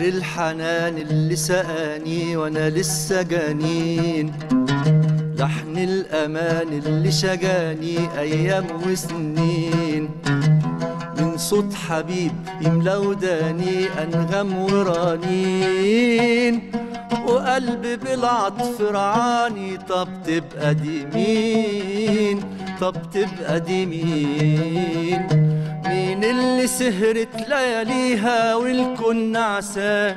الحنان اللي سقاني وانا لسه جنين لحن الامان اللي شجاني ايام وسنين من صوت حبيب يملى وداني انغام ورنين وقلبي بالعطف رعاني طب تبقى دي مين طب تبقى دي مين مين اللي سهرت لياليها والكون نعسان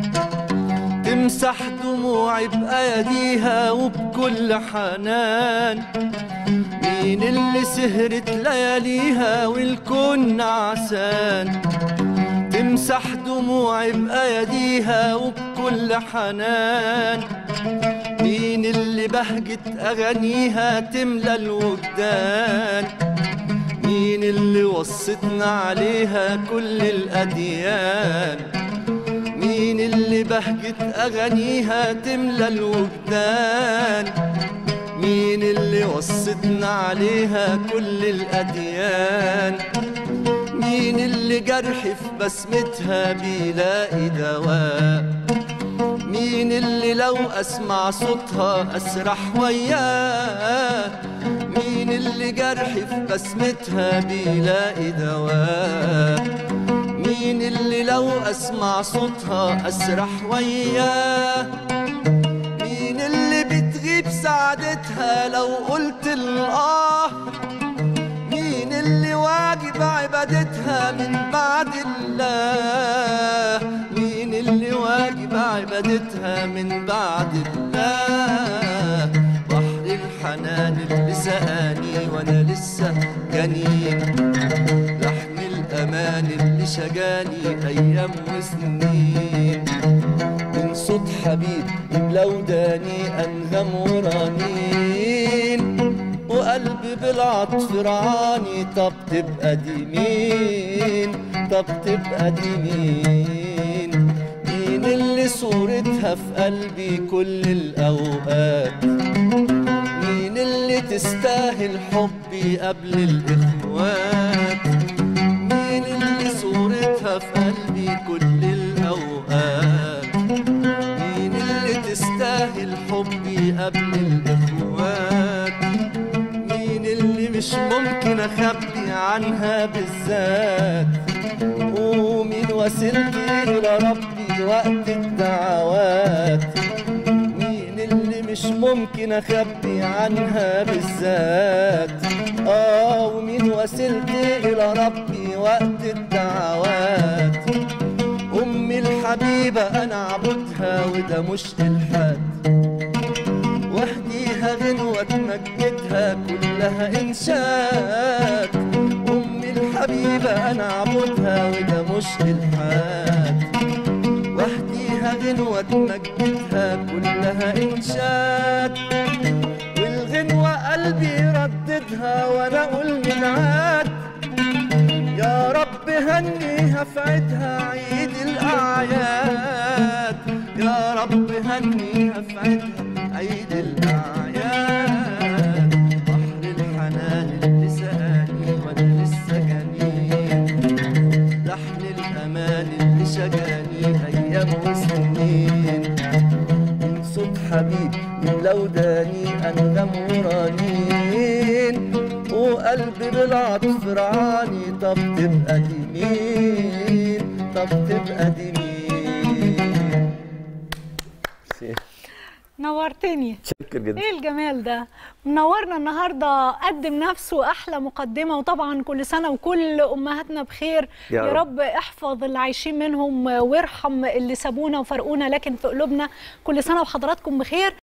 تمسح دموعي بأيديها وبكل حنان مين اللي سهرت لياليها والكون نعسان تمسح دموعي بأيديها وبكل حنان مين اللي بهجت أغانيها تملى الوجدان مين اللي وصتنا عليها كل الأديان مين اللي بهجت أغانيها تملى الوجدان مين اللي وصتنا عليها كل الأديان مين اللي جرح في بسمتها بيلاقي دواء مين اللي لو أسمع صوتها أسرح وياه مين اللي جرح في بسمتها بيلاقي دواء مين اللي لو أسمع صوتها أسرح وياه مين اللي بتغيب سعادتها لو قلت الآه مين اللي واجب عبادتها من بعد الله مين اللي واجب عبادتها من بعد الله بحر الحنان اللي سقاني وانا لسه جنين لحن الامان اللي شجاني ايام وسنين من صوت حبيب يملى وداني انغام ورنين وقلبي بالعطف رعاني طب تبقى دي مين طب تبقى دي مين مين اللي صورتها في قلبي كل الأوقات مين اللي تستاهل حبي قبل الإخوات مين اللي صورتها في قلبي كل الأوقات مين اللي تستاهل حبي قبل الإخوات مين اللي مش ممكن أخبي عنها بالذات ومين وسيلتي إلى ربي وقت الدعوات مين اللي مش ممكن أخبي عنها بالذات آه ومين وسيلتي إلى ربي وقت الدعوات أمي الحبيبة أنا أعبدها وده مش إلحاد واهديها غنوة تمجدها كلها إنشاد أمي الحبيبة أنا أعبدها وده مش إلحاد واهديها غنوة تمجدها كلها إنشاد والغنوة قلبي يرددها وأنا أقول من عاد يا رب هنيها في عيدها عيد الأعياد يا رب هنيها في عيدها عيد الأعياد بحر الحنان اللي سقاني وأنا لسه جنين لحن الأمان اللي شجاني أيام وسنين من صوت حبيب يملى وداني أنغام ورنين وقلبي بالعطف رعاني طب تبقى دي مين طب تبقى دي مين نورتني شكر جدا ايه الجمال ده منورنا النهارده قدم نفسه احلى مقدمه وطبعا كل سنه وكل امهاتنا بخير يا يا رب. رب احفظ اللي عايشين منهم وارحم اللي سابونا وفرقونا لكن في قلوبنا كل سنه وحضراتكم بخير